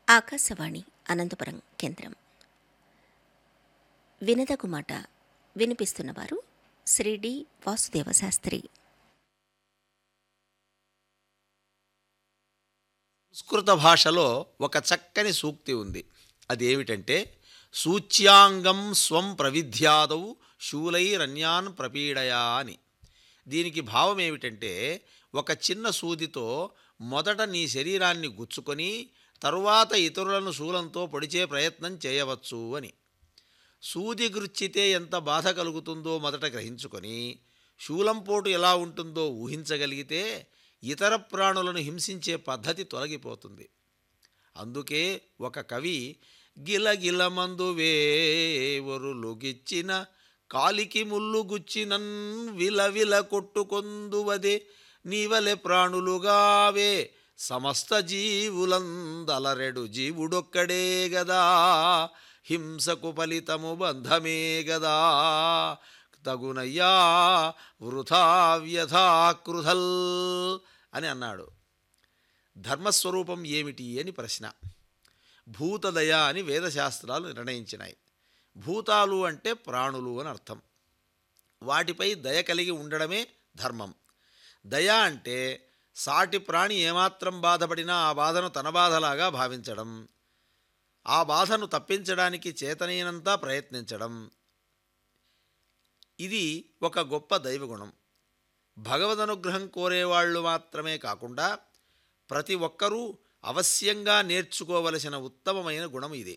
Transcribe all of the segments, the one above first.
ఆకాశవాణి అనంతపురం కేంద్రం వినదగు మాట వినిపిస్తున్నవారు శ్రీ డి వాసుదేవ శాస్త్రి సంస్కృత భాషలో ఒక చక్కని సూక్తి ఉంది అదేమిటంటే సూచ్యాంగం స్వం ప్రవిధ్యాదౌ శూలైరన్యాన్ ప్రపీడయా అని దీనికి భావం ఏమిటంటే ఒక చిన్న సూదితో మొదట నీ శరీరాన్ని గుచ్చుకొని తరువాత ఇతరులను శూలంతో పొడిచే ప్రయత్నం చేయవచ్చు అని సూది గుచ్చితే ఎంత బాధ కలుగుతుందో మొదట గ్రహించుకొని శూలంపోటు ఎలా ఉంటుందో ఊహించగలిగితే ఇతర ప్రాణులను హింసించే పద్ధతి తొలగిపోతుంది అందుకే ఒక కవి గిలగిలమందు వేవరులు గిచ్చిన కాలికి ముల్లు గుచ్చినన్ విలవిల కొట్టుకొందువదే నీవలె ప్రాణులుగావే సమస్త జీవులందలరెడు జీవుడొక్కడే గదా హింసకు ఫలితము బంధమే గదా తగునయ్యా వృథా వ్యథాకృధల్ అని అన్నాడు ధర్మస్వరూపం ఏమిటి అని ప్రశ్న భూతదయ అని వేదశాస్త్రాలు నిర్ణయించినాయి భూతాలు అంటే ప్రాణులు అని అర్థం వాటిపై దయ కలిగి ఉండడమే ధర్మం దయ అంటే సాటి ప్రాణి ఏమాత్రం బాధపడినా ఆ బాధను తన బాధలాగా భావించడం ఆ బాధను తప్పించడానికి చేతనైనంతా ప్రయత్నించడం ఇది ఒక గొప్ప దైవగుణం భగవద్ అనుగ్రహం కోరేవాళ్ళు మాత్రమే కాకుండా ప్రతి ఒక్కరూ అవశ్యంగా నేర్చుకోవలసిన ఉత్తమమైన గుణం ఇది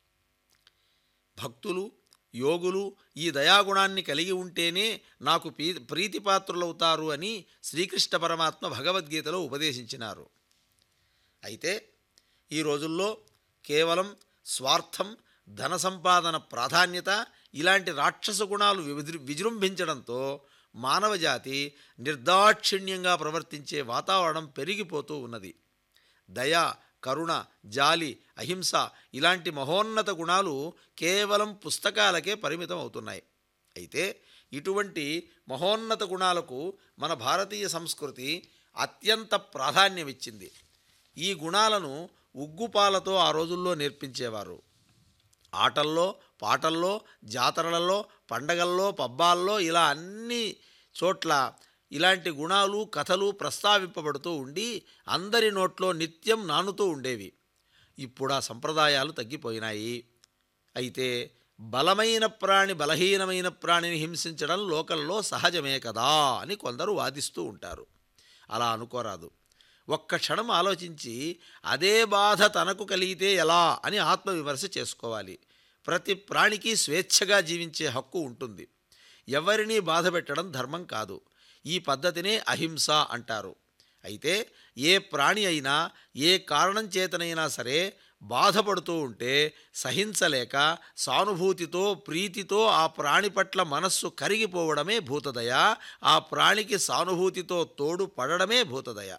భక్తులు యోగులు ఈ దయాగుణాన్ని కలిగి ఉంటేనే నాకు పీ ప్రీతిపాత్రులవుతారు అని శ్రీకృష్ణ పరమాత్మ భగవద్గీతలో ఉపదేశించినారు అయితే ఈ రోజుల్లో కేవలం స్వార్థం ధన సంపాదన ప్రాధాన్యత ఇలాంటి రాక్షస గుణాలు విజృ విజృంభించడంతో మానవజాతి నిర్దాక్షిణ్యంగా ప్రవర్తించే వాతావరణం పెరిగిపోతూ ఉన్నది దయ కరుణ జాలి అహింస ఇలాంటి మహోన్నత గుణాలు కేవలం పుస్తకాలకే పరిమితం అవుతున్నాయి అయితే ఇటువంటి మహోన్నత గుణాలకు మన భారతీయ సంస్కృతి అత్యంత ప్రాధాన్యమిచ్చింది ఈ గుణాలను ఉగ్గుపాలతో ఆ రోజుల్లో నేర్పించేవారు ఆటల్లో పాటల్లో జాతరలలో పండగల్లో పబ్బాల్లో ఇలా అన్ని చోట్ల ఇలాంటి గుణాలు కథలు ప్రస్తావింపబడుతూ ఉండి అందరి నోట్లో నిత్యం నానుతూ ఉండేవి ఇప్పుడు ఆ సంప్రదాయాలు తగ్గిపోయినాయి అయితే బలమైన ప్రాణి బలహీనమైన ప్రాణిని హింసించడం లోకల్లో సహజమే కదా అని కొందరు వాదిస్తూ ఉంటారు అలా అనుకోరాదు ఒక్క క్షణం ఆలోచించి అదే బాధ తనకు కలిగితే ఎలా అని ఆత్మవిమర్శ చేసుకోవాలి ప్రతి ప్రాణికి స్వేచ్ఛగా జీవించే హక్కు ఉంటుంది ఎవరినీ బాధ పెట్టడం ధర్మం కాదు ఈ పద్ధతినే అహింస అంటారు అయితే ఏ ప్రాణి అయినా ఏ కారణం చేతనైనా సరే బాధపడుతూ ఉంటే సహించలేక సానుభూతితో ప్రీతితో ఆ ప్రాణి పట్ల మనస్సు కరిగిపోవడమే భూతదయ ఆ ప్రాణికి సానుభూతితో తోడు పడడమే భూతదయ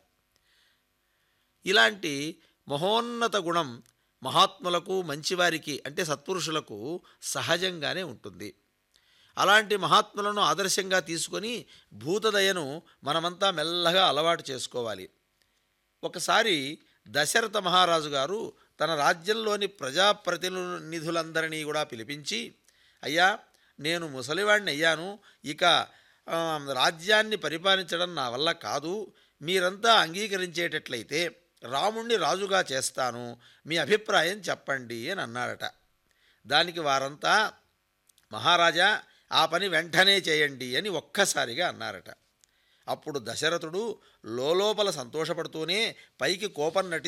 ఇలాంటి మహోన్నత గుణం మహాత్ములకు మంచివారికి అంటే సత్పురుషులకు సహజంగానే ఉంటుంది అలాంటి మహాత్ములను ఆదర్శంగా తీసుకొని భూతదయను మనమంతా మెల్లగా అలవాటు చేసుకోవాలి ఒకసారి దశరథ మహారాజు గారు తన రాజ్యంలోని ప్రజాప్రతినిధులందరినీ కూడా పిలిపించి అయ్యా నేను ముసలివాడిని అయ్యాను ఇక ఆ, రాజ్యాన్ని పరిపాలించడం నా వల్ల కాదు మీరంతా అంగీకరించేటట్లయితే రాముణ్ణి రాజుగా చేస్తాను మీ అభిప్రాయం చెప్పండి అని అన్నాడట దానికి వారంతా మహారాజా ఆ పని వెంటనే చేయండి అని ఒక్కసారిగా అన్నారట అప్పుడు దశరథుడు లోలోపల సంతోషపడుతూనే పైకి కోపం నటి